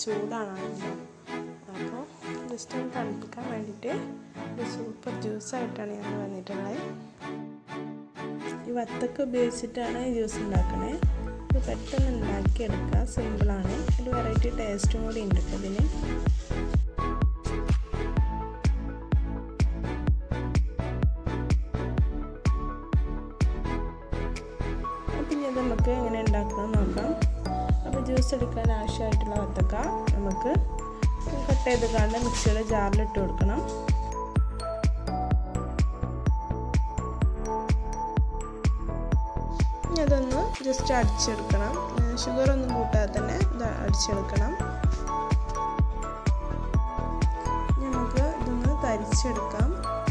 ചൂടാണ് അപ്പോൾ ജസ്റ്റ് ഒന്ന് തണുപ്പിക്കാൻ വേണ്ടിയിട്ട് ഒരു സൂപ്പർ ജ്യൂസായിട്ടാണ് ഞാൻ വന്നിട്ടുള്ളത് ഈ വത്തക്ക ഉപയോഗിച്ചിട്ടാണ് ഈ ജ്യൂസ് ഉണ്ടാക്കണേ ഇത് പെട്ടെന്ന് ഉണ്ടാക്കിയെടുക്കുക സിമ്പിളാണ് ഒരു വെറൈറ്റി ടേസ്റ്റും കൂടി ഉണ്ട് ഇതിന് അപ്പം ഇനി അത് നമുക്ക് എങ്ങനെ ഉണ്ടാക്കണം നോക്കാം അപ്പോൾ ജ്യൂസ് എടുക്കാൻ ആവശ്യമായിട്ടുള്ള വത്തക്ക നമുക്ക് കട്ട് ചെയ്ത് കണ്ട് മിക്സിയുടെ ജാറിലിട്ട് കൊടുക്കണം ഇനി അതൊന്ന് ജസ്റ്റ് അടിച്ചെടുക്കണം ഷുഗർ ഒന്നും കൂട്ടാതെ തന്നെ ഇത് അടിച്ചെടുക്കണം നമുക്ക് ഇതൊന്ന് തരിച്ചെടുക്കാം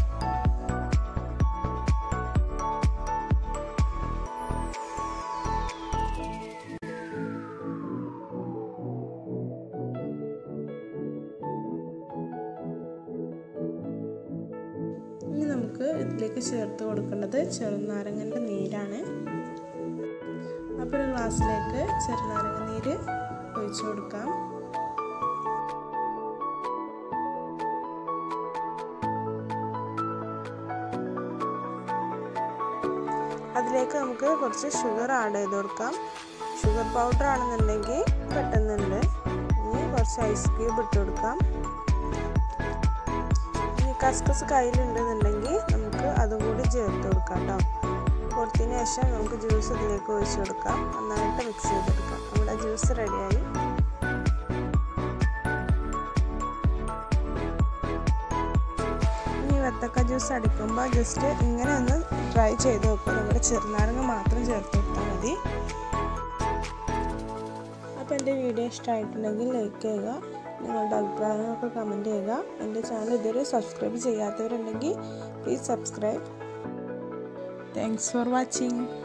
ഇനി നമുക്ക് ഇതിലേക്ക് ചേർത്ത് കൊടുക്കേണ്ടത് ചെറുനാരങ്ങൻ്റെ നീരാണ് അപ്പോൾ ഒരു ഗ്ലാസ്സിലേക്ക് ചെറുനാരങ്ങ നീര് ഒഴിച്ചു കൊടുക്കാം അതിലേക്ക് നമുക്ക് കുറച്ച് ഷുഗർ ആഡ് ചെയ്ത് കൊടുക്കാം ഷുഗർ പൗഡർ ആണെന്നുണ്ടെങ്കിൽ പെട്ടെന്നുണ്ട് ഇനി കുറച്ച് ഐസ് ക്യൂബ് ഇട്ട് കൊടുക്കാം ഇനി കസ്കസ് കയ്യിലുണ്ടെന്നുണ്ടെങ്കിൽ നമുക്ക് അതും കൂടി ചേർത്ത് കൊടുക്കാം കേട്ടോ കൊടുത്തതിന് ശേഷം നമുക്ക് ജ്യൂസ് ഇതിലേക്ക് ഒഴിച്ച് കൊടുക്കാം നന്നായിട്ട് മിക്സ് ചെയ്തെടുക്കാം നമ്മുടെ ജ്യൂസ് റെഡിയായി ഇനി വത്തക്ക ജ്യൂസ് അടിക്കുമ്പോൾ ജസ്റ്റ് ഇങ്ങനെ ഒന്ന് ട്രൈ ചെയ്ത് നോക്കുക നമ്മുടെ ചെറുനാരങ്ങ മാത്രം ചേർത്ത് കൊടുത്താൽ മതി അപ്പോൾ എൻ്റെ വീഡിയോ ഇഷ്ടമായിട്ടുണ്ടെങ്കിൽ ലൈക്ക് ചെയ്യുക നിങ്ങളുടെ അഭിപ്രായങ്ങളൊക്കെ കമൻറ്റ് ചെയ്യുക എൻ്റെ ചാനൽ ഇതുവരെ സബ്സ്ക്രൈബ് ചെയ്യാത്തവരുണ്ടെങ്കിൽ please subscribe thanks for watching